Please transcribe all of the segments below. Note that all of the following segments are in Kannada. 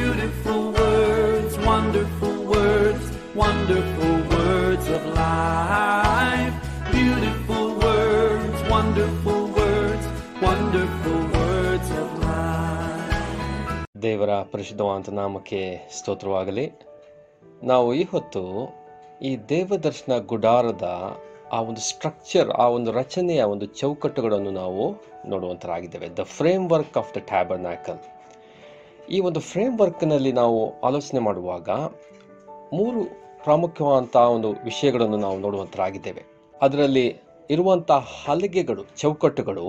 Beautiful words, wonderful words, wonderful words of life. Beautiful words, wonderful words, wonderful words of life. ದೇವರ ಪರಿಶುದ್ಧವಾದ ನಾಮಕ್ಕೆ ಸ್ತೋತ್ರವಾಗಲಿ ನಾವು ಈ ಹೊತ್ತು ಈ ದೇವದರ್ಶನ ಗುಡಾರದ ಆ ಒಂದು ಸ್ಟ್ರಕ್ಚರ್ ಆ ಒಂದು ರಚನೆಯ ಒಂದು ಚೌಕಟ್ಟುಗಳನ್ನು ನಾವು ನೋಡುವಂತರಾಗಿದ್ದೇವೆ the framework of the tabernacle ಈ ಒಂದು ಫ್ರೇಮ್ ವರ್ಕ್ನಲ್ಲಿ ನಾವು ಆಲೋಚನೆ ಮಾಡುವಾಗ ಮೂರು ಪ್ರಾಮುಖ್ಯವಾದಂಥ ಒಂದು ವಿಷಯಗಳನ್ನು ನಾವು ನೋಡುವಂತರಾಗಿದ್ದೇವೆ ಅದರಲ್ಲಿ ಇರುವಂಥ ಹಲಿಗೆಗಳು ಚೌಕಟ್ಟುಗಳು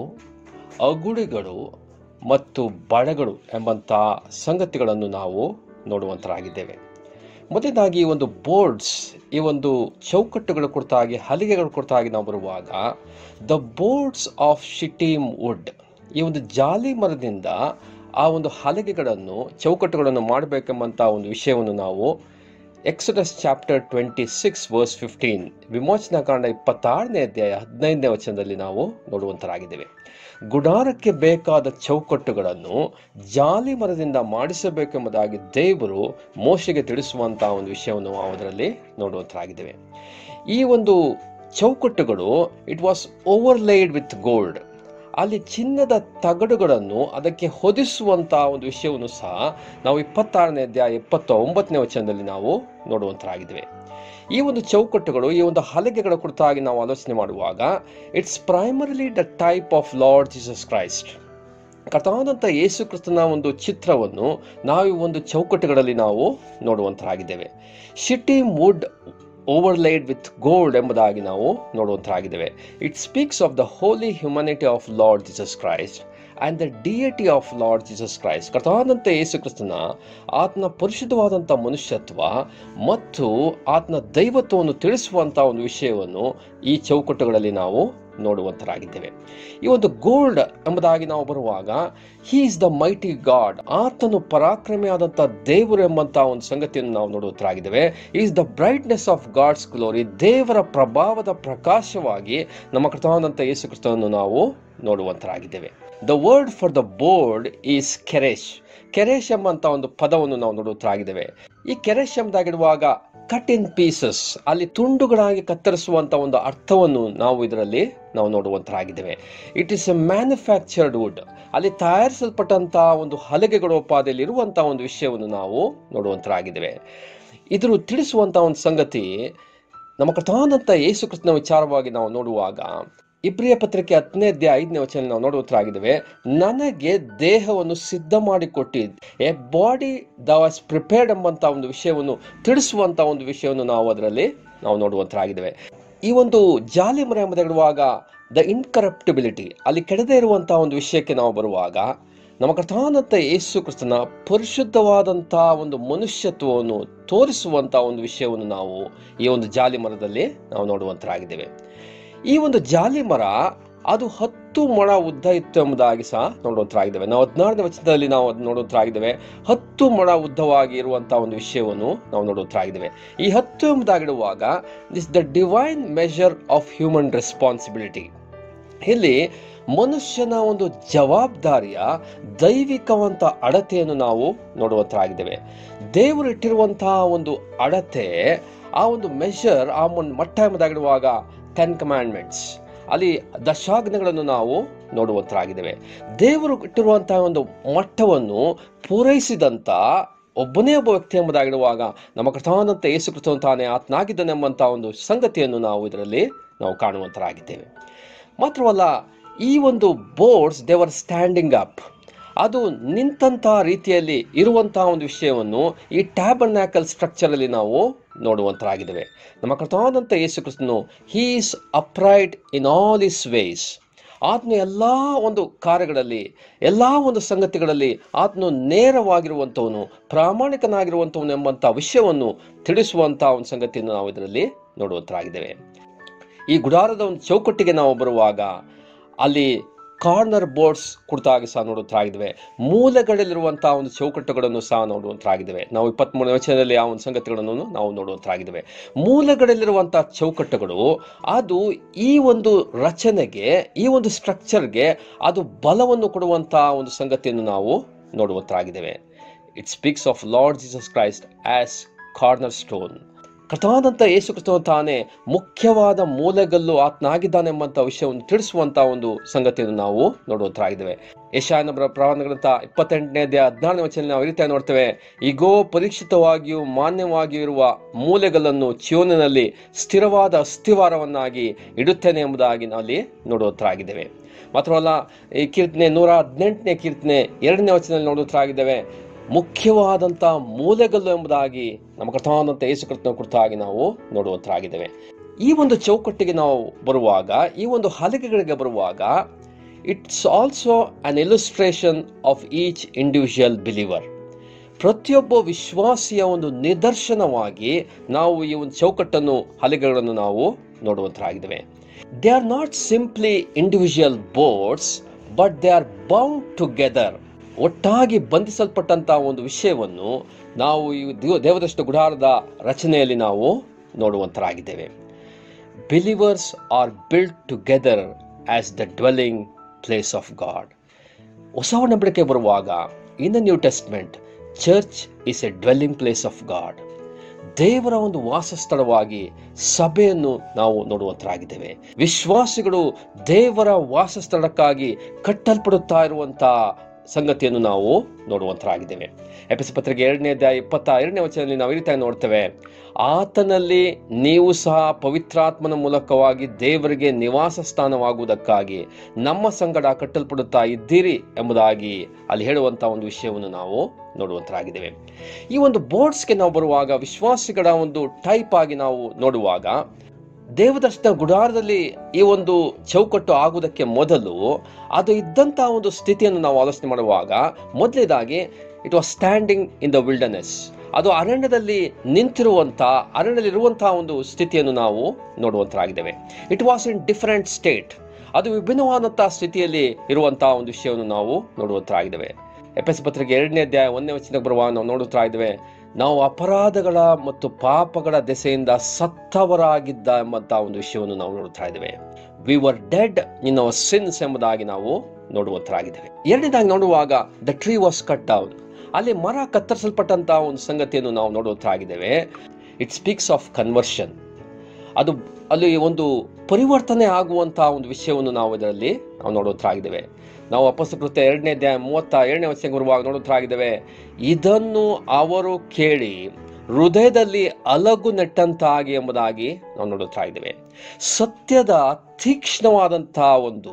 ಅಗುಳಿಗಳು ಮತ್ತು ಬಳೆಗಳು ಎಂಬಂಥ ಸಂಗತಿಗಳನ್ನು ನಾವು ನೋಡುವಂತರಾಗಿದ್ದೇವೆ ಮೊದಲನೇದಾಗಿ ಈ ಒಂದು ಬೋರ್ಡ್ಸ್ ಈ ಒಂದು ಚೌಕಟ್ಟುಗಳು ಕುರಿತಾಗಿ ಹಲಿಗೆಗಳು ಕುರಿತಾಗಿ ನಾವು ಬರುವಾಗ the boards of shittim wood ಈ ಒಂದು ಜಾಲಿ ಮರದಿಂದ ಆ ಒಂದು ಹಲಿಗೆಗಳನ್ನು ಚೌಕಟ್ಟುಗಳನ್ನು ಮಾಡಬೇಕೆಂಬಂಥ ಒಂದು ವಿಷಯವನ್ನು ನಾವು Exodus chapter twenty six verse fifteen ವಿಮೋಚನಾ ಕಾಂಡ ಇಪ್ಪತ್ತಾರನೇ ಅಧ್ಯಾಯ ಹದಿನೈದನೇ ವಚನದಲ್ಲಿ ನಾವು ನೋಡುವಂತರಾಗಿದ್ದೇವೆ ಗುಡಾರಕ್ಕೆ ಬೇಕಾದ ಚೌಕಟ್ಟುಗಳನ್ನು ಜಾಲಿ ಮರದಿಂದ ಮಾಡಿಸಬೇಕೆಂಬುದಾಗಿ ದೇವರು ಮೋಶೆಗೆ ತಿಳಿಸುವಂತಹ ಒಂದು ವಿಷಯವನ್ನು ನಾವು ಅದರಲ್ಲಿ ನೋಡುವಂತರಾಗಿದ್ದೇವೆ ಈ ಒಂದು ಚೌಕಟ್ಟುಗಳು it was overlaid with gold ಅಲ್ಲಿ ಚಿನ್ನದ ತಗಡುಗಳನ್ನು ಅದಕ್ಕೆ ಹೊದಿಸುವಂತಹ ಒಂದು ವಿಷಯವನ್ನು ಸಹ ನಾವು ಇಪ್ಪತ್ತಾರನೇ ಅಧ್ಯಾಯ ಇಪ್ಪತ್ತ ಒಂಬತ್ತನೇ ವಚನದಲ್ಲಿ ನಾವು ನೋಡುವಂತರಾಗಿದ್ದೇವೆ ಈ ಒಂದು ಚೌಕಟ್ಟುಗಳು ಈ ಒಂದು ಹಲಗೆಗಳ ಕುರಿತಾಗಿ ನಾವು ಆಲೋಚನೆ ಮಾಡುವಾಗ it's primarily the type of Lord Jesus Christ ಕಥಾದಂಥ ಯೇಸು ಕ್ರಿಸ್ತನ ಒಂದು ಚಿತ್ರವನ್ನು ನಾವು ಈ ಒಂದು ಚೌಕಟ್ಟುಗಳಲ್ಲಿ ನಾವು ನೋಡುವಂತರಾಗಿದ್ದೇವೆ shittim wood overlaid with gold ಎಂಬುದಾಗಿ ನಾವು ನೋಡುವಂತರಾಗಿದ್ದೇವೆ it speaks of the holy humanity of Lord Jesus Christ and the deity of Lord Jesus Christ ಕಥಾದಂಥ ಯೇಸು ಕ್ರಿಸ್ತನ ಆತನ ಪರಿಶುದ್ಧವಾದಂಥ ಮನುಷ್ಯತ್ವ ಮತ್ತು ಆತನ ದೈವತ್ವವನ್ನು ತಿಳಿಸುವಂಥ ಒಂದು ವಿಷಯವನ್ನು ಈ ಚೌಕಟ್ಟುಗಳಲ್ಲಿ ನಾವು ನೋಡುವಂತರಾಗಿದ್ದೇವೆ ಈ ಒಂದು ಗೋಲ್ಡ್ ಎಂಬುದಾಗಿ ನಾವು ಬರುವಾಗ he is the mighty God ಆತನು ಪರಾಕ್ರಮಿಯಾದಂಥ ದೇವರು ಎಂಬಂತಹ ಒಂದು ಸಂಗತಿಯನ್ನು ನಾವು ನೋಡುವಂತರಾಗಿದ್ದೇವೆ is the brightness of God's glory ದೇವರ ಪ್ರಭಾವದ ಪ್ರಕಾಶವಾಗಿ ನಮ್ಮ ಕೃತವಾದಂಥ ಯೇಸು ಕ್ರಿಸ್ತವನ್ನು ನಾವು ನೋಡುವಂತರಾಗಿದ್ದೇವೆ the word for the board is keresh keresh ಎಂಬಂತ ಒಂದು ಪದವನ್ನು ನಾವು ನೋಡುವಂತರಾಗಿದ್ದೇವೆ ಈ ಕೆರೇಶ್ ಎಂಬುದಾಗಿರುವಾಗ ಕಟ್ ಇನ್ ಪೀಸಸ್ ಅಲ್ಲಿ ತುಂಡುಗಳಾಗಿ ಕತ್ತರಿಸುವಂತ ಒಂದು ಅರ್ಥವನ್ನು ನಾವು ಇದರಲ್ಲಿ ನಾವು ನೋಡುವಂತರಾಗಿದ್ದೇವೆ it is a manufactured wood ಅಲ್ಲಿ ತಯಾರಿಸಲ್ಪಟ್ಟಂತಹ ಒಂದು ಹಲಗೆಗಳ ಉಪಾದಿಯಲ್ಲಿ ಇರುವಂತಹ ಒಂದು ವಿಷಯವನ್ನು ನಾವು ನೋಡುವಂತರಾಗಿದ್ದೇವೆ ಇದ್ರ ತಿಳಿಸುವಂತಹ ಒಂದು ಸಂಗತಿ ನಮ್ಮ ಕಥಾನಂತ ಯೇಸು ಕೃಷ್ಣನ ವಿಚಾರವಾಗಿ ನಾವು ನೋಡುವಾಗ ಇಬ್ರಿಯ ಪತ್ರಿಕೆ ಹತ್ತನೇ ಅಧ್ಯಾಯ ಐದನೇ ವಚನ ನಾವು ನೋಡುವಂತರಾಗಿದ್ದೇವೆ ನನಗೆ ದೇಹವನ್ನು ಸಿದ್ಧ ಮಾಡಿಕೊಟ್ಟಿದ್ದು a body the was prepared ಎಂಬಂತ ಒಂದು ವಿಷಯವನ್ನು ತಿಳಿಸುವಂತ ಒಂದು ವಿಷಯವನ್ನು ನಾವು ಅದರಲ್ಲಿ ನಾವು ನೋಡುವಂತರಾಗಿದ್ದೇವೆ ಈ ಒಂದು ಜಾಲಿ ಮರ ಎಂಬುದಿರುವಾಗ ದ ಇನ್ಕರಪ್ಟಿಬಿಲಿಟಿ ಅಲ್ಲಿ ಕೆಡದೇ ಇರುವಂತಹ ಒಂದು ವಿಷಯಕ್ಕೆ ನಾವು ಬರುವಾಗ ನಮ್ಮ ಕಥಾನತ್ತ ಯೇಸು ಕ್ರಿಸ್ತನ ಪರಿಶುದ್ಧವಾದಂತಹ ಒಂದು ಮನುಷ್ಯತ್ವವನ್ನು ತೋರಿಸುವಂತಹ ಒಂದು ವಿಷಯವನ್ನು ನಾವು ಈ ಒಂದು ಜಾಲಿ ಮರದಲ್ಲಿ ನಾವು ನೋಡುವಂತರಾಗಿದ್ದೇವೆ ಈ ಒಂದು ಜಾಲಿ ಮರ ಅದು ಹತ್ತು ಮೊಳ ಉದ್ದ ಇತ್ತು ಎಂಬುದಾಗಿ ಸಹ ನೋಡುವಂತರಾಗಿದ್ದೇವೆ ನಾವು ಹದಿನಾರನೇ ವಚನದಲ್ಲಿ ನಾವು ಅದು ನೋಡುವಂತರಾಗಿದ್ದೇವೆ ಹತ್ತು ಮೊಳ ಉದ್ದವಾಗಿ ಇರುವಂತಹ ಒಂದು ವಿಷಯವನ್ನು ನಾವು ನೋಡುವಂತರಾಗಿದ್ದೇವೆ ಈ ಹತ್ತು ಎಂಬುದಾಗಿಡುವಾಗ this the divine measure of human responsibility ಇಲ್ಲಿ ಮನುಷ್ಯನ ಒಂದು ಜವಾಬ್ದಾರಿಯ ದೈವಿಕವಂತ ಅಳತೆಯನ್ನು ನಾವು ನೋಡುವಂತರಾಗಿದ್ದೇವೆ ದೇವರು ಇಟ್ಟಿರುವಂತಹ ಒಂದು ಅಳತೆ ಆ ಒಂದು ಮೆಷರ್ ಆ ಒಂದು ಮಟ್ಟ ಎಂಬುದಾಗಿರುವಾಗ ಟೆನ್ ಕಮ್ಯಾಂಡ್ಮೆಂಟ್ಸ್ ಅಲ್ಲಿ ದಶಾಜ್ಞೆಗಳನ್ನು ನಾವು ನೋಡುವಂತರಾಗಿದ್ದೇವೆ ದೇವರು ಇಟ್ಟಿರುವಂತಹ ಒಂದು ಮಟ್ಟವನ್ನು ಪೂರೈಸಿದಂತ ಒಬ್ಬನೇ ಒಬ್ಬ ವ್ಯಕ್ತಿ ಎಂಬುದಾಗಿರುವಾಗ ನಮ್ಮ ಕೃತಾನಂತ ಯೇಸು ಕೃತನು ತಾನೇ ಆತನಾಗಿದ್ದನೆಂಬಂತ ಒಂದು ಸಂಗತಿಯನ್ನು ನಾವು ಇದರಲ್ಲಿ ನಾವು ಕಾಣುವಂತರಾಗಿದ್ದೇವೆ ಮಾತ್ರವಲ್ಲ ಈ ಒಂದು ಬೋರ್ಡ್ಸ್ ದೇವರ್ ಸ್ಟ್ಯಾಂಡಿಂಗ್ ಅಪ್ ಅದು ನಿಂತಹ ರೀತಿಯಲ್ಲಿ ಇರುವಂತಹ ಒಂದು ವಿಷಯವನ್ನು ಈ ಟ್ಯಾಬರ್ನ್ಯಾಕಲ್ ಸ್ಟ್ರಕ್ಚರ್ ಅಲ್ಲಿ ನಾವು ನೋಡುವಂತರಾಗಿದ್ದೇವೆ ನಮ್ಮ ಕೃತವಾದಂಥ ಯೇಸು ಕ್ರಿಸ್ತನು he's upright in all his ways ಆತನು ಎಲ್ಲ ಒಂದು ಕಾರ್ಯಗಳಲ್ಲಿ ಎಲ್ಲ ಒಂದು ಸಂಗತಿಗಳಲ್ಲಿ ಆತನು ನೇರವಾಗಿರುವಂಥವನು ಪ್ರಾಮಾಣಿಕನಾಗಿರುವಂಥವನು ಎಂಬಂಥ ವಿಷಯವನ್ನು ತಿಳಿಸುವಂತಹ ಒಂದು ಸಂಗತಿಯನ್ನು ನಾವು ಇದರಲ್ಲಿ ನೋಡುವಂತರಾಗಿದ್ದೇವೆ ಈ ಗುಡಾರದ ಒಂದು ಚೌಕಟ್ಟಿಗೆ ನಾವು ಬರುವಾಗ ಅಲ್ಲಿ ಕಾರ್ನರ್ ಬೋರ್ಡ್ಸ್ ಕುರಿತಾಗಿ ಸಹ ನೋಡುವಂತರಾಗಿದ್ದೇವೆ ಮೂಲೆಗಳಲ್ಲಿರುವಂತಹ ಒಂದು ಚೌಕಟ್ಟುಗಳನ್ನು ಸಹ ನೋಡುವಂತರಾಗಿದ್ದೇವೆ ನಾವು ಇಪ್ಪತ್ಮೂರನೇ ವಚನದಲ್ಲಿ ಆ ಒಂದು ಸಂಗತಿಗಳನ್ನು ನಾವು ನೋಡುವಂತರಾಗಿದ್ದೇವೆ ಮೂಲೆಗಳಲ್ಲಿರುವಂತಹ ಚೌಕಟ್ಟುಗಳು ಅದು ಈ ಒಂದು ರಚನೆಗೆ ಈ ಒಂದು ಸ್ಟ್ರಕ್ಚರ್ಗೆ ಅದು ಬಲವನ್ನು ಕೊಡುವಂತಹ ಒಂದು ಸಂಗತಿಯನ್ನು ನಾವು ನೋಡುವಂತರಾಗಿದ್ದೇವೆ it speaks of Lord Jesus Christ as cornerstone ಕಥಾದಂತ ಯೇಸು ಕ್ರಿಸ್ತನು ತಾನೇ ಮುಖ್ಯವಾದ ಮೂಲೆಗಲ್ಲು ಆತನಾಗಿದ್ದಾನೆಂಬಂತ ವಿಷಯವನ್ನು ತಿಳಿಸುವಂತ ಒಂದು ಸಂಗತಿಯನ್ನು ನಾವು ನೋಡುವಂತರಾಗಿದ್ದೇವೆ ಯಶಾನಬರ ಪ್ರವಾದಗಳಂತ ಇಪ್ಪತ್ತೆಂಟನೇ ಹದಿನಾರನೇ ವಚನ ನಾವು ಈ ರೀತಿಯಾಗಿ ನೋಡ್ತೇವೆ ಈಗೋ ಪರೀಕ್ಷಿತವಾಗಿಯೂ ಮಾನ್ಯವಾಗಿಯೂ ಇರುವ ಮೂಲೆಗಳನ್ನು ಚಿಯೋನಿನಲ್ಲಿ ಸ್ಥಿರವಾದ ಅಸ್ಥಿವಾರವನ್ನಾಗಿ ಇಡುತ್ತೇನೆ ಎಂಬುದಾಗಿ ನಾವು ಅಲ್ಲಿ ನೋಡುವಂತರಾಗಿದ್ದೇವೆ ಮಾತ್ರವಲ್ಲ ಈ ಕೀರ್ತನೆ ನೂರ ಹದಿನೆಂಟನೇ ಕೀರ್ತನೆ ಎರಡನೇ ವಚನದಲ್ಲಿ ನೋಡುವಂತರಾಗಿದ್ದೇವೆ ಮುಖ್ಯವಾದಂಥ ಮೂಲೆಗಲ್ಲು ಎಂಬುದಾಗಿ ನಮ್ಮ ಕಥಾನಂತ ಯೇಸು ಕೃತನ ಕುರಿತಾಗಿ ನಾವು ನೋಡುವಂತರಾಗಿದ್ದೇವೆ ಈ ಒಂದು ಚೌಕಟ್ಟಿಗೆ ನಾವು ಬರುವಾಗ ಈ ಒಂದು ಹಲಗೆಗಳಿಗೆ ಬರುವಾಗ it's also an illustration of each individual believer ಪ್ರತಿಯೊಬ್ಬ ವಿಶ್ವಾಸಿಯ ಒಂದು ನಿದರ್ಶನವಾಗಿ ನಾವು ಈ ಒಂದು ಚೌಕಟ್ಟನ್ನು ಹಲಗೆಗಳನ್ನು ನಾವು ನೋಡುವಂತರಾಗಿದ್ದೇವೆ they are not simply individual boards but they are bound together ಒಟ್ಟಾಗಿ ಬಂಧಿಸಲ್ಪಟ್ಟಂತಹ ಒಂದು ವಿಷಯವನ್ನು ನಾವು ಈ ದೇವ- ದೇವದಷ್ಟ ಗುಡಾರದ ರಚನೆಯಲ್ಲಿ ನಾವು ನೋಡುವಂತರಾಗಿದ್ದೇವೆ believers are build together as the dwelling place of God ಹೊಸ ಒಡಂಬಡಿಕೆ ಬರುವಾಗ in the New Testament church is a dwelling place of God ದೇವರ ಒಂದು ವಾಸಸ್ಥಳವಾಗಿ ಸಭೆಯನ್ನು ನಾವು ನೋಡುವಂತರಾಗಿದ್ದೇವೆ ವಿಶ್ವಾಸಿಗಳು ದೇವರ ವಾಸಸ್ಥಳಕ್ಕಾಗಿ ಕಟ್ಟಲ್ಪಡುತ್ತಾ ಇರುವಂತಹ ಸಂಗತಿಯನ್ನು ನಾವು ನೋಡುವಂತರಾಗಿದ್ದೇವೆ ಎಪಿಸ ಪತ್ರಿಕೆ ಎರಡನೇ ಅಧ್ಯಾಯ ಇಪ್ಪತ್ತ ಎರಡನೇ ವಚನದಲ್ಲಿ ನಾವು ಈ ರೀತಿಯಾಗಿ ನೋಡ್ತೇವೆ ಆತನಲ್ಲಿ ನೀವು ಸಹ ಪವಿತ್ರಾತ್ಮನ ಮೂಲಕವಾಗಿ ದೇವರಿಗೆ ನಿವಾಸ ಸ್ಥಾನವಾಗುವುದಕ್ಕಾಗಿ ನಮ್ಮ ಸಂಗಡ ಕಟ್ಟಲ್ಪಡುತ್ತಾ ಇದ್ದೀರಿ ಎಂಬುದಾಗಿ ಅಲ್ಲಿ ಹೇಳುವಂತಹ ಒಂದು ವಿಷಯವನ್ನು ನಾವು ನೋಡುವಂತರಾಗಿದ್ದೇವೆ ಈ ಒಂದು ಬೋರ್ಡ್ಸ್ಗೆ ನಾವು ಬರುವಾಗ ವಿಶ್ವಾಸಿಗಳ ಒಂದು ಟೈಪ್ ಆಗಿ ನಾವು ನೋಡುವಾಗ ದೇವದರ್ಶನ ಗುಡಾರದಲ್ಲಿ ಈ ಒಂದು ಚೌಕಟ್ಟು ಆಗುವುದಕ್ಕೆ ಮೊದಲು ಅದು ಇದ್ದಂತಹ ಒಂದು ಸ್ಥಿತಿಯನ್ನು ನಾವು ಆಲೋಚನೆ ಮಾಡುವಾಗ ಮೊದಲನೇದಾಗಿ it was standing in the wilderness ಅದು ಅರಣ್ಯದಲ್ಲಿ ನಿಂತಿರುವಂತ ಅರಣ್ಯದಲ್ಲಿರುವಂತಹ ಒಂದು ಸ್ಥಿತಿಯನ್ನು ನಾವು ನೋಡುವಂತರಾಗಿದ್ದೇವೆ it was in different state ಅದು ವಿಭಿನ್ನವಾದಂತಹ ಸ್ಥಿತಿಯಲ್ಲಿ ಇರುವಂತಹ ಒಂದು ವಿಷಯವನ್ನು ನಾವು ನೋಡುವಂತರಾಗಿದ್ದೇವೆ ಎಪಿಎಸ್ ಪತ್ರಿಕೆ ಎರಡನೇ ಅಧ್ಯಾಯ ಒಂದನೇ ವಚನಕ್ಕೆ ಬರುವಾಗ ನಾವು ನೋಡುತ್ತಾ ಇದ್ದೇವೆ ನಾವು ಅಪರಾಧಗಳ ಮತ್ತು ಪಾಪಗಳ ದೆಸೆಯಿಂದ ಸತ್ತವರಾಗಿದ್ದ ಎಂಬಂತಹ ಒಂದು ವಿಷಯವನ್ನು ನಾವು ನೋಡುತ್ತಾ ಇದ್ದೇವೆ we were dead in our sins ಎಂಬುದಾಗಿ ನಾವು ನೋಡುವಂತರಾಗಿದ್ದೇವೆ ಎರಡನೇದಾಗಿ ನೋಡುವಾಗ the tree was cut down ಅಲ್ಲಿ ಮರ ಕತ್ತರಿಸಲ್ಪಟ್ಟಂತಹ ಒಂದು ಸಂಗತಿಯನ್ನು ನಾವು ನೋಡುವಂತರಾಗಿದ್ದೇವೆ ಇಟ್ ಸ್ಪೀಕ್ಸ್ ಆಫ್ ಕನ್ವರ್ಷನ್ ಅದು ಅಲ್ಲಿ ಒಂದು ಪರಿವರ್ತನೆ ಆಗುವಂತಹ ಒಂದು ವಿಷಯವನ್ನು ನಾವು ಇದರಲ್ಲಿ ನಾವು ನೋಡುವಂತರಾಗಿದ್ದೇವೆ ನಾವು ಅಪಸಕೃತ್ಯ ಎರಡನೇ ಅಧ್ಯಾಯ ಮೂವತ್ತ ಏಳನೇ ವರ್ಷಕ್ಕೆ ಬರುವಾಗ ನೋಡುತ್ತರಾಗಿದ್ದೇವೆ ಇದನ್ನು ಅವರು ಕೇಳಿ ಹೃದಯದಲ್ಲಿ ಅಲಗು ನೆಟ್ಟಂತಾಗಿ ಎಂಬುದಾಗಿ ನಾವು ನೋಡುತ್ತಾ ಇದ್ದೇವೆ ಸತ್ಯದ ತೀಕ್ಷ್ಣವಾದಂತಹ ಒಂದು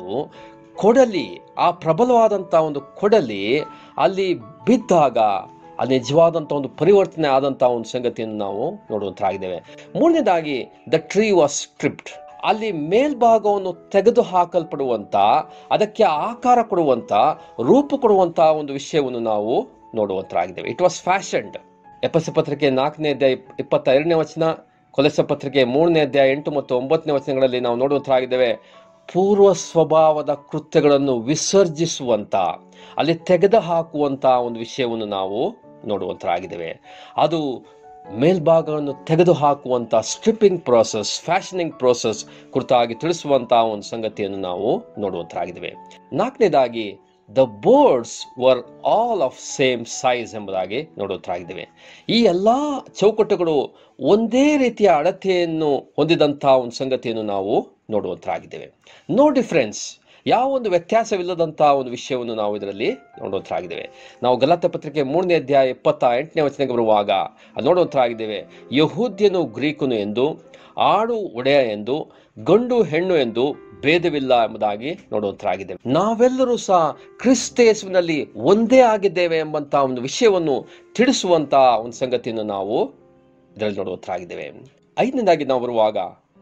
ಕೊಡಲಿ ಆ ಪ್ರಬಲವಾದಂತಹ ಒಂದು ಕೊಡಲಿ ಅಲ್ಲಿ ಬಿದ್ದಾಗ ಅಲ್ಲಿ ನಿಜವಾದಂಥ ಒಂದು ಪರಿವರ್ತನೆ ಆದಂತಹ ಒಂದು ಸಂಗತಿಯನ್ನು ನಾವು ನೋಡುವಂತರಾಗಿದ್ದೇವೆ ಮೂರನೇದಾಗಿ ದ ಟ್ರೀ ವಾಸ್ ಸ್ಟ್ರಿಪ್ಟ್ ಅಲ್ಲಿ ಮೇಲ್ಭಾಗವನ್ನು ತೆಗೆದು ಹಾಕಲ್ಪಡುವಂತ ಅದಕ್ಕೆ ಆಕಾರ ಕೊಡುವಂತ ರೂಪ ಕೊಡುವಂತ ಒಂದು ವಿಷಯವನ್ನು ನಾವು ನೋಡುವಂತರಾಗಿದ್ದೇವೆ ಇಟ್ ವಾಸ್ ಫ್ಯಾಷನ್ಡ್ ಎಪಸ ಪತ್ರಿಕೆ ನಾಲ್ಕನೇ ಅಧ್ಯಾಯ ಇಪ್ಪತ್ತ ಎರಡನೇ ವಚನ ಕೊಲೆಸ ಪತ್ರಿಕೆ ಮೂರನೇ ಅಧ್ಯಾಯ ಎಂಟು ಮತ್ತು ಒಂಬತ್ತನೇ ವಚನಗಳಲ್ಲಿ ನಾವು ನೋಡುವಂತರಾಗಿದ್ದೇವೆ ಪೂರ್ವ ಸ್ವಭಾವದ ಕೃತ್ಯಗಳನ್ನು ವಿಸರ್ಜಿಸುವಂತ ಅಲ್ಲಿ ತೆಗೆದು ಹಾಕುವಂತ ಒಂದು ವಿಷಯವನ್ನು ನಾವು ನೋಡುವಂತರಾಗಿದ್ದೇವೆ ಅದು ಮೇಲ್ಭಾಗವನ್ನು ತೆಗೆದು ಹಾಕುವಂತ ಸ್ಟ್ರಿಪ್ಪಿಂಗ್ ಪ್ರೋಸೆಸ್ ಫ್ಯಾಷನಿಂಗ್ ಪ್ರೋಸೆಸ್ ಕುರಿತಾಗಿ ತಿಳಿಸುವಂತಹ ಒಂದು ಸಂಗತಿಯನ್ನು ನಾವು ನೋಡುವಂತರಾಗಿದ್ದೇವೆ ನಾಲ್ಕನೇದಾಗಿ the boards were all of same size ಎಂಬುದಾಗಿ ನೋಡುವಂತರಾಗಿದ್ದೇವೆ ಈ ಎಲ್ಲಾ ಚೌಕಟ್ಟುಗಳು ಒಂದೇ ರೀತಿಯ ಅಳತೆಯನ್ನು ಹೊಂದಿದಂತಹ ಒಂದು ಸಂಗತಿಯನ್ನು ನಾವು ನೋಡುವಂತರಾಗಿದ್ದೇವೆ ನೋ ಡಿಫರೆನ್ಸ್ ಯಾವ ಒಂದು ವ್ಯತ್ಯಾಸವಿಲ್ಲದಂತಹ ಒಂದು ವಿಷಯವನ್ನು ನಾವು ಇದರಲ್ಲಿ ನೋಡುವಂತರಾಗಿದ್ದೇವೆ ನಾವು ಗಲಾತ ಪತ್ರಿಕೆ ಮೂರನೇ ಅಧ್ಯಾಯ ಇಪ್ಪತ್ತ ಎಂಟನೇ ವಚನಕ್ಕೆ ಬರುವಾಗ ಅದು ನೋಡುವಂತರಾಗಿದ್ದೇವೆ ಯಹೂದ್ಯನು ಗ್ರೀಕನು ಎಂದು ಆಡು ಒಡೆಯ ಎಂದು ಗಂಡು ಹೆಣ್ಣು ಎಂದು ಭೇದವಿಲ್ಲ ಎಂಬುದಾಗಿ ನೋಡುವಂತರಾಗಿದ್ದೇವೆ ನಾವೆಲ್ಲರೂ ಸಹ ಕ್ರಿಸ್ತೇಸುವಿನಲ್ಲಿ ಒಂದೇ ಆಗಿದ್ದೇವೆ ಎಂಬಂತಹ ಒಂದು ವಿಷಯವನ್ನು ತಿಳಿಸುವಂತಹ ಒಂದು ಸಂಗತಿಯನ್ನು ನಾವು ಇದರಲ್ಲಿ ನೋಡುವಂತರಾಗಿದ್ದೇವೆ ಐದನೇದಾಗಿ ನಾವು ಬರುವಾಗ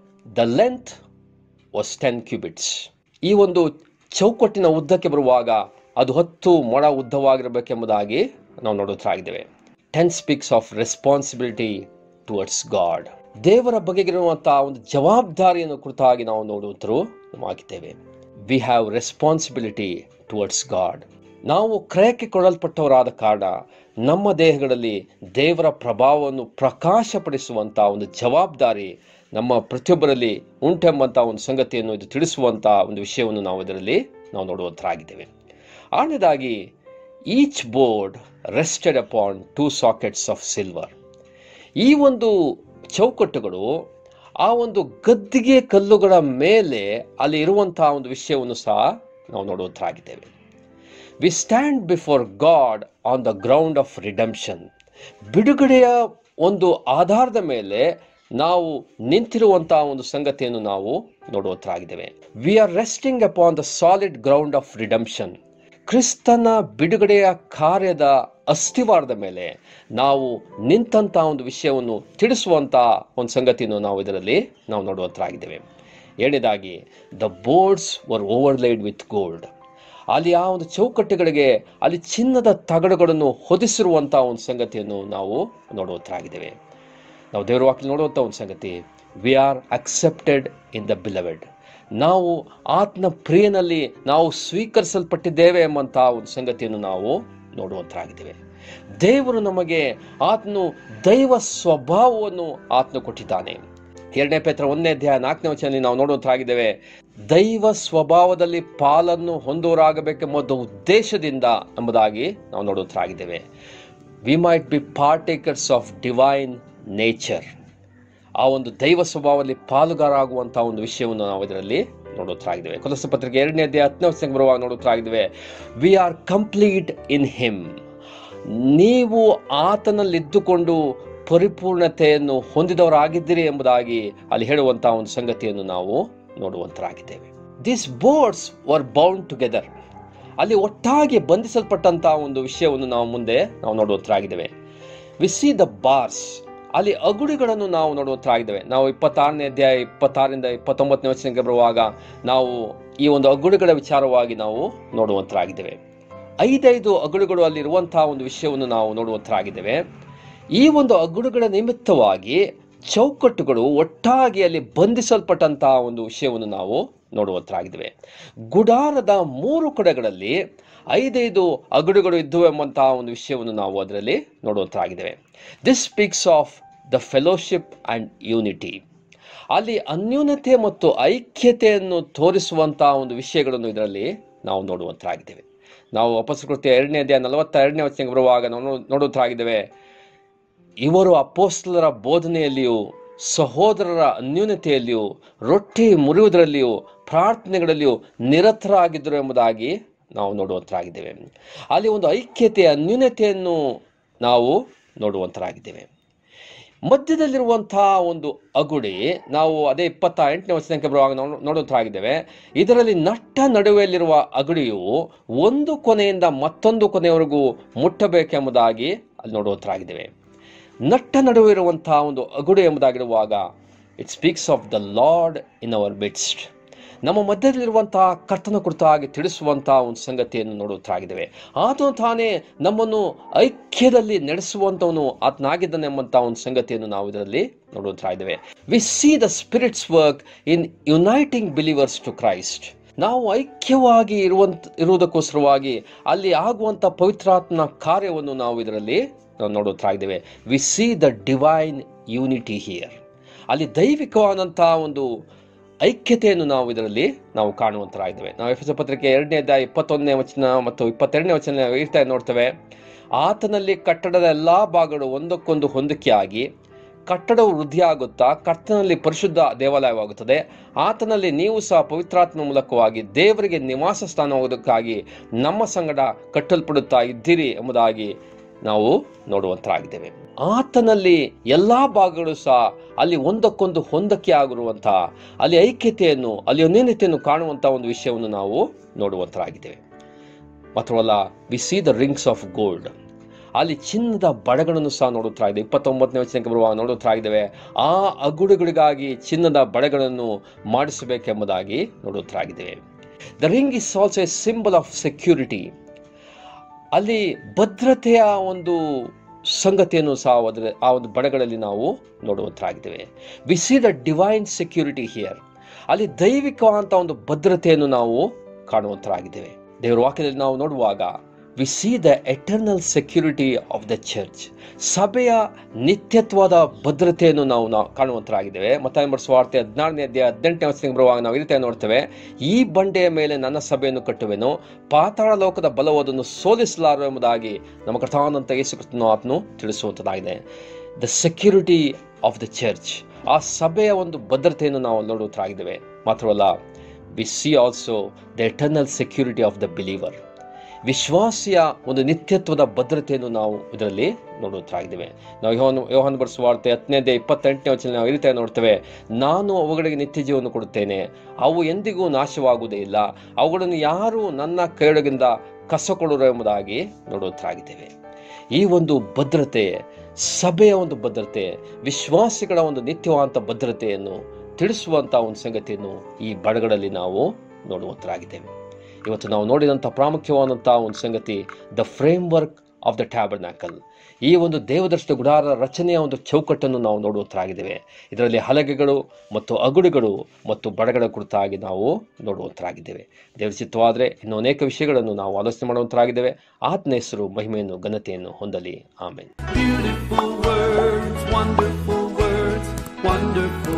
the length was ten cubits ಈ ಒಂದು ಚೌಕಟ್ಟಿನ ಉದ್ದಕ್ಕೆ ಬರುವಾಗ ಅದು ಹತ್ತು ಮೊಳ ಉದ್ದವಾಗಿರಬೇಕೆಂಬುದಾಗಿ ನಾವು ನೋಡುತ್ತರಾಗಿದ್ದೇವೆ ten speaks of responsibility towards God ದೇವರ ಬಗೆಗಿರುವಂತಹ ಒಂದು ಜವಾಬ್ದಾರಿಯನ್ನು ಕುರಿತಾಗಿ ನಾವು ನೋಡುತ್ತರು ಆಗಿದ್ದೇವೆ we have responsibility towards God ನಾವು ಕ್ರಯಕ್ಕೆ ಕೊಡಲ್ಪಟ್ಟವರಾದ ಕಾರಣ ನಮ್ಮ ದೇಹಗಳಲ್ಲಿ ದೇವರ ಪ್ರಭಾವವನ್ನು ಪ್ರಕಾಶಪಡಿಸುವಂತಹ ಒಂದು ಜವಾಬ್ದಾರಿ ನಮ್ಮ ಪ್ರತಿಯೊಬ್ಬರಲ್ಲಿ ಉಂಟೆಂಬಂತಹ ಒಂದು ಸಂಗತಿಯನ್ನು ಇದು ತಿಳಿಸುವಂತಹ ಒಂದು ವಿಷಯವನ್ನು ನಾವು ಇದರಲ್ಲಿ ನಾವು ನೋಡುವಂತರಾಗಿದ್ದೇವೆ ಆರನೇದಾಗಿ each board rested upon two sockets of silver ಈ ಒಂದು ಚೌಕಟ್ಟುಗಳು ಆ ಒಂದು ಗದ್ದಿಗೆ ಕಲ್ಲುಗಳ ಮೇಲೆ ಅಲ್ಲಿ ಇರುವಂತಹ ಒಂದು ವಿಷಯವನ್ನು ಸಹ ನಾವು ನೋಡುವಂತಾಗಿದ್ದೇವೆ we stand before God on the ground of redemption ಬಿಡುಗಡೆಯ ಒಂದು ಆಧಾರದ ಮೇಲೆ ನಾವು ನಿಂತಿರುವಂತಹ ಒಂದು ಸಂಗತಿಯನ್ನು ನಾವು ನೋಡುವಂತಾಗಿದ್ದೇವೆ we are resting upon the solid ground of redemption ಕ್ರಿಸ್ತನ ಬಿಡುಗಡೆಯ ಕಾರ್ಯದ ಅಸ್ಥಿವಾರದ ಮೇಲೆ ನಾವು ನಿಂತಹ ಒಂದು ವಿಷಯವನ್ನು ತಿಳಿಸುವಂತಹ ಒಂದು ಸಂಗತಿಯನ್ನು ನಾವು ಇದರಲ್ಲಿ ನಾವು ನೋಡುವಂತಾಗಿದ್ದೇವೆ ಏಳನೇದಾಗಿ the boards were overlaid with gold ಅಲ್ಲಿ ಆ ಒಂದು ಚೌಕಟ್ಟುಗಳಿಗೆ ಅಲ್ಲಿ ಚಿನ್ನದ ತಗಡುಗಳನ್ನು ಹೊದಿಸಿರುವಂತಹ ಒಂದು ಸಂಗತಿಯನ್ನು ನಾವು ನೋಡುವಂತಾಗಿದ್ದೇವೆ ನಾವು ದೇವರ ವಾಕ್ಯ ನೋಡುವಂಥ ಒಂದು ಸಂಗತಿ we are accepted in the beloved ನಾವು ಆತ್ಮ ಪ್ರಿಯನಲ್ಲಿ ನಾವು ಸ್ವೀಕರಿಸಲ್ಪಟ್ಟಿದ್ದೇವೆ ಎಂಬಂತಹ ಒಂದು ಸಂಗತಿಯನ್ನು ನಾವು ನೋಡುವಂತರಾಗಿದ್ದೇವೆ ದೇವರು ನಮಗೆ ಆತನು ದೈವ ಸ್ವಭಾವವನ್ನು ಆತ್ಮ ಕೊಟ್ಟಿದ್ದಾನೆ ಎರಡನೇ ಪೇತ್ರ ಒಂದನೇ ಅಧ್ಯಾಯ ನಾಲ್ಕನೇ ವಚನದಲ್ಲಿ ನಾವು ನೋಡುವಂತಾಗಿದ್ದೇವೆ ದೈವ ಸ್ವಭಾವದಲ್ಲಿ ಪಾಲನ್ನು ಹೊಂದೋರಾಗಬೇಕೆಂಬ ಉದ್ದೇಶದಿಂದ ಎಂಬುದಾಗಿ ನಾವು ನೋಡುವಂತಾಗಿದ್ದೇವೆ we might be partakers of divine nature ಆ ಒಂದು ದೈವ ಸ್ವಭಾವದಲ್ಲಿ ಪಾಲುಗಾರಾಗುವಂತಹ ಒಂದು ವಿಷಯವನ್ನು ನಾವು ಇದರಲ್ಲಿ ನೋಡುತ್ತರಾಗಿದ್ದೇವೆ ಕೊಲಸ ಪತ್ರಿಕೆ ಎರಡನೇ ಅಧ್ಯಾಯ ಹತ್ತನೇ ವರ್ಷಕ್ಕೆ ಬರುವಾಗ ನೋಡುತ್ತರಾಗಿದ್ದೇವೆ we are complete in him ನೀವು ಆತನಲ್ಲಿದ್ದುಕೊಂಡು ಪರಿಪೂರ್ಣತೆಯನ್ನು ಹೊಂದಿದವರಾಗಿದ್ದೀರಿ ಎಂಬುದಾಗಿ ಅಲ್ಲಿ ಹೇಳುವಂತಹ ಒಂದು ಸಂಗತಿಯನ್ನು ನಾವು ನೋಡುವಂತರಾಗಿದ್ದೇವೆ this boards were bound together ಅಲ್ಲಿ ಒಟ್ಟಾಗಿ ಬಂಧಿಸಲ್ಪಟ್ಟಂತಹ ಒಂದು ವಿಷಯವನ್ನು ನಾವು ಮುಂದೆ ನಾವು ನೋಡುವಂತರಾಗಿದ್ದೇವೆ ವಿ ಸಿ ದ ಬಾರ್ಸ್ ಅಲ್ಲಿ ಅಗುಳಿಗಳನ್ನು ನಾವು ನೋಡುವಂತರಾಗಿದ್ದೇವೆ ನಾವು ಇಪ್ಪತ್ತಾರನೇ ಅಧ್ಯಾಯ ಇಪ್ಪತ್ತಾರರಿಂದ ಇಪ್ಪತ್ತೊಂಬತ್ತನೇ ವಚನಕ್ಕೆ ಬರುವಾಗ ನಾವು ಈ ಒಂದು ಅಗುಳುಗಳ ವಿಚಾರವಾಗಿ ನಾವು ನೋಡುವಂತರಾಗಿದ್ದೇವೆ ಐದೈದು ಅಗುಳುಗಳು ಅಲ್ಲಿರುವಂತಹ ಒಂದು ವಿಷಯವನ್ನು ನಾವು ನೋಡುವಂತರಾಗಿದ್ದೇವೆ ಈ ಒಂದು ಅಗುಳುಗಳ ನಿಮಿತ್ತವಾಗಿ ಚೌಕಟ್ಟುಗಳು ಒಟ್ಟಾಗಿ ಅಲ್ಲಿ ಬಂಧಿಸಲ್ಪಟ್ಟಂತಹ ಒಂದು ವಿಷಯವನ್ನು ನಾವು ನೋಡುವಂತರಾಗಿದ್ದೇವೆ ಗುಡಾರದ ಮೂರು ಕಡೆಗಳಲ್ಲಿ ಐದೈದು ಅಗುಡುಗಳು ಇದ್ದವು ಎಂಬಂತಹ ಒಂದು ವಿಷಯವನ್ನು ನಾವು ಅದರಲ್ಲಿ ನೋಡುವಂತರಾಗಿದ್ದೇವೆ this speaks of the fellowship and unity ಅಲ್ಲಿ ಅನ್ಯೂನತೆ ಮತ್ತು ಐಕ್ಯತೆಯನ್ನು ತೋರಿಸುವಂತಹ ಒಂದು ವಿಷಯಗಳನ್ನು ಇದರಲ್ಲಿ ನಾವು ನೋಡುವಂತರಾಗಿದ್ದೇವೆ ನಾವು ಅಪಸ್ಕೃತಿಯ ಎರಡನೇ ಅಧ್ಯಾಯ ನಲವತ್ತ ಎರಡನೇ ವಚನಕ್ಕೆ ಬರುವಾಗ ನಾವು ನೋಡುವಂತರಾಗಿದ್ದೇವೆ ಇವರು ಅಪೋಸ್ತಲರ ಬೋಧನೆಯಲ್ಲಿಯೂ ಸಹೋದರರ ಅನ್ಯೂನತೆಯಲ್ಲಿಯೂ ರೊಟ್ಟಿ ಮುರಿಯುವುದರಲ್ಲಿಯೂ ಪ್ರಾರ್ಥನೆಗಳಲ್ಲಿಯೂ ನಿರತರಾಗಿದ್ದರು ಎಂಬುದಾಗಿ ನಾವು ನೋಡುವಂತರಾಗಿದ್ದೇವೆ ಅಲ್ಲಿ ಒಂದು ಐಕ್ಯತೆ ಅನ್ಯೂನತೆಯನ್ನು ನಾವು ನೋಡುವಂತರಾಗಿದ್ದೇವೆ ಮಧ್ಯದಲ್ಲಿರುವಂತಹ ಒಂದು ಅಗುಡಿ ನಾವು ಅದೇ ಇಪ್ಪತ್ತ ಎಂಟನೇ ವಚನಕ್ಕೆ ಬರುವಾಗ ನಾವು ನೋಡುವಂತರಾಗಿದ್ದೇವೆ ಇದರಲ್ಲಿ ನಟ್ಟ ನಡುವೆಯಲ್ಲಿರುವ ಅಗುಡಿಯು ಒಂದು ಕೊನೆಯಿಂದ ಮತ್ತೊಂದು ಕೊನೆಯವರೆಗೂ ಮುಟ್ಟಬೇಕೆಂಬುದಾಗಿ ಅಲ್ಲಿ ನೋಡುವಂತರಾಗಿದ್ದೇವೆ ನಟ್ಟ ನಡುವೆ ಇರುವಂತಹ ಒಂದು ಅಗುಡು ಎಂಬುದಾಗಿರುವಾಗ it speaks of the Lord in our midst ನಮ್ಮ ಮಧ್ಯದಲ್ಲಿರುವಂತಹ ಕರ್ತನ ಕುರಿತಾಗಿ ತಿಳಿಸುವಂತಹ ಒಂದು ಸಂಗತಿಯನ್ನು ನೋಡುತ್ತಾಗಿದ್ದೇವೆ ಆತನು ತಾನೇ ನಮ್ಮನ್ನು ಐಕ್ಯದಲ್ಲಿ ನಡೆಸುವಂತವನು ಆತನಾಗಿದ್ದಾನೆ ಎಂಬಂತಹ ಒಂದು ಸಂಗತಿಯನ್ನು ನಾವು ಇದರಲ್ಲಿ ನೋಡುತ್ತಾಗಿದ್ದೇವೆ we see the Spirit's work in uniting believers to Christ ನಾವು ಐಕ್ಯವಾಗಿ ಇರುವಂತ ಇರುವುದಕ್ಕೋಸ್ಕರವಾಗಿ ಅಲ್ಲಿ ಆಗುವಂತ ಪವಿತ್ರಾತ್ಮನ ಕಾರ್ಯವನ್ನು ನಾವು ಇದರಲ್ಲಿ ನಾವು ನೋಡುತ್ತಾಗಿದ್ದೇವೆ we see the divine unity here ಅಲ್ಲಿ ದೈವಿಕವಾದಂತಹ ಒಂದು ಐಕ್ಯತೆಯನ್ನು ನಾವು ಇದರಲ್ಲಿ ನಾವು ಕಾಣುವಂತರಾಗಿದ್ದೇವೆ ನಾವು ಎಫ್ ಪತ್ರಿಕೆ ಎರಡನೇ ಅಧ್ಯಾಯ ಇಪ್ಪತ್ತೊಂದನೇ ವಚನ ಮತ್ತು ಇಪ್ಪತ್ತೆರಡನೇ ವಚನ ಇರ್ತಾ ನೋಡ್ತೇವೆ ಆತನಲ್ಲಿ ಕಟ್ಟಡದ ಎಲ್ಲಾ ಭಾಗಗಳು ಒಂದಕ್ಕೊಂದು ಹೊಂದಿಕೆಯಾಗಿ ಕಟ್ಟಡವು ವೃದ್ಧಿಯಾಗುತ್ತಾ ಕರ್ತನಲ್ಲಿ ಪರಿಶುದ್ಧ ದೇವಾಲಯವಾಗುತ್ತದೆ ಆತನಲ್ಲಿ ನೀವು ಸಹ ಪವಿತ್ರಾತ್ಮ ಮೂಲಕವಾಗಿ ದೇವರಿಗೆ ನಿವಾಸ ಸ್ಥಾನವಾಗುವುದಕ್ಕಾಗಿ ನಮ್ಮ ಸಂಗಡ ಕಟ್ಟಲ್ಪಡುತ್ತಾ ಇದ್ದೀರಿ ಎಂಬುದಾಗಿ ನಾವು ನೋಡುವಂತರಾಗಿದ್ದೇವೆ ಆತನಲ್ಲಿ ಎಲ್ಲಾ ಭಾಗಗಳು ಸಹ ಅಲ್ಲಿ ಒಂದಕ್ಕೊಂದು ಹೊಂದಕ್ಕೆ ಆಗಿರುವಂತಹ ಅಲ್ಲಿ ಐಕ್ಯತೆಯನ್ನು ಅಲ್ಲಿ ಅನ್ಯೋನ್ಯತೆಯನ್ನು ಕಾಣುವಂತಹ ಒಂದು ವಿಷಯವನ್ನು ನಾವು ನೋಡುವಂತರಾಗಿದ್ದೇವೆ ಮಾತ್ರವಲ್ಲ we see the rings of gold ಅಲ್ಲಿ ಚಿನ್ನದ ಬಳೆಗಳನ್ನು ಸಹ ನೋಡುತ್ತಾ ಇದೆ ಇಪ್ಪತ್ತೊಂಬತ್ತನೇ ವಚನಕ್ಕೆ ಬರುವ ನೋಡುತ್ತಾ ಇದ್ದೇವೆ ಆ ಅಗುಡುಗಳಿಗಾಗಿ ಚಿನ್ನದ ಬಳೆಗಳನ್ನು ಮಾಡಿಸಬೇಕೆಂಬುದಾಗಿ ನೋಡುತ್ತಾ ಇದ್ದೇವೆ the ring is also a symbol of security ಅಲ್ಲಿ ಭದ್ರತೆಯ ಒಂದು ಸಂಗತಿಯನ್ನು ಸಹ ಅದರ ಆ ಒಂದು ಬಣಗಳಲ್ಲಿ ನಾವು ನೋಡುವಂತರಾಗಿದ್ದೇವೆ we see the divine security here ಅಲ್ಲಿ ದೈವಿಕವಾದಂಥ ಒಂದು ಭದ್ರತೆಯನ್ನು ನಾವು ಕಾಣುವಂತರಾಗಿದ್ದೇವೆ ದೇವರ ವಾಕ್ಯದಲ್ಲಿ ನಾವು ನೋಡುವಾಗ we see the eternal security of the church ಸಭೆಯ ನಿತ್ಯತ್ವದ ಭದ್ರತೆಯನ್ನು ನಾವು ನಾವು ಕಾಣುವಂತರಾಗಿದ್ದೇವೆ ಮತ್ತಾಯ ಸ್ವಾರ್ತೆ ಹದಿನಾರನೇ ಅಧ್ಯಾಯ ಹದಿನೆಂಟನೇ ವರ್ಷಕ್ಕೆ ಬರುವಾಗ ನಾವು ಈ ರೀತಿ ನೋಡ್ತೇವೆ ಈ ಬಂಡೆಯ ಮೇಲೆ ನನ್ನ ಸಭೆಯನ್ನು ಕಟ್ಟುವೆನು ಪಾತಾಳ ಲೋಕದ ಬಲವದನ್ನು ಸೋಲಿಸಲಾರು ಎಂಬುದಾಗಿ ನಮ್ಮ ಕಥಾನಂತ ಯೇಸು ಕ್ರಿಸ್ತನು ಆತನು ತಿಳಿಸುವಂಥದ್ದಾಗಿದೆ the security of the church ಆ ಸಭೆಯ ಒಂದು ಭದ್ರತೆಯನ್ನು ನಾವು ನೋಡುವಂತರಾಗಿದ್ದೇವೆ ಮಾತ್ರವಲ್ಲ we see also the eternal security of the believer ವಿಶ್ವಾಸಿಯ ಒಂದು ನಿತ್ಯತ್ವದ ಭದ್ರತೆಯನ್ನು ನಾವು ಇದರಲ್ಲಿ ನೋಡುವಂತರಾಗಿದ್ದೇವೆ ನಾವು ಯೋಹನ್ ಯೋಹನ್ ಬರ್ಸುವಾರ್ತೆ ಹತ್ತನೇದೇ ಇಪ್ಪತ್ತೆಂಟನೇ ವಚನ ನಾವು ಈ ರೀತಿಯಾಗಿ ನೋಡ್ತೇವೆ ನಾನು ಅವುಗಳಿಗೆ ನಿತ್ಯ ಜೀವನ ಕೊಡುತ್ತೇನೆ ಅವು ಎಂದಿಗೂ ನಾಶವಾಗುವುದೇ ಇಲ್ಲ ಅವುಗಳನ್ನು ಯಾರು ನನ್ನ ಕೈಯೊಳಗಿಂದ ಕಸಕೊಡುವರು ಎಂಬುದಾಗಿ ನೋಡುವಂತರಾಗಿದ್ದೇವೆ ಈ ಒಂದು ಭದ್ರತೆ ಸಭೆಯ ಒಂದು ಭದ್ರತೆ ವಿಶ್ವಾಸಿಗಳ ಒಂದು ನಿತ್ಯವಾದಂಥ ಭದ್ರತೆಯನ್ನು ತಿಳಿಸುವಂಥ ಒಂದು ಸಂಗತಿಯನ್ನು ಈ ಬಡಗಳಲ್ಲಿ ನಾವು ನೋಡುವಂತರಾಗಿದ್ದೇವೆ ಇವತ್ತು ನಾವು ನೋಡಿದಂಥ ಪ್ರಾಮುಖ್ಯವಾದಂಥ ಒಂದು ಸಂಗತಿ the framework of the tabernacle ಈ ಒಂದು ದೇವದರ್ಶನ ಗುಡಾರ ರಚನೆಯ ಒಂದು ಚೌಕಟ್ಟನ್ನು ನಾವು ನೋಡುವಂತರಾಗಿದ್ದೇವೆ ಇದರಲ್ಲಿ ಹಲಗೆಗಳು ಮತ್ತು ಅಗುಡುಗಳು ಮತ್ತು ಬಡಗಳ ಕುರಿತಾಗಿ ನಾವು ನೋಡುವಂತರಾಗಿದ್ದೇವೆ ದೇವರ ಚಿತ್ತವಾದರೆ ಇನ್ನೂ ಅನೇಕ ವಿಷಯಗಳನ್ನು ನಾವು ಆಲೋಚನೆ ಮಾಡುವಂತರಾಗಿದ್ದೇವೆ ಆತ್ನ ಹೆಸರು ಮಹಿಮೆಯನ್ನು ಘನತೆಯನ್ನು ಹೊಂದಲಿ ಆಮೇಲೆ Beautiful words, wonderful words, wonderful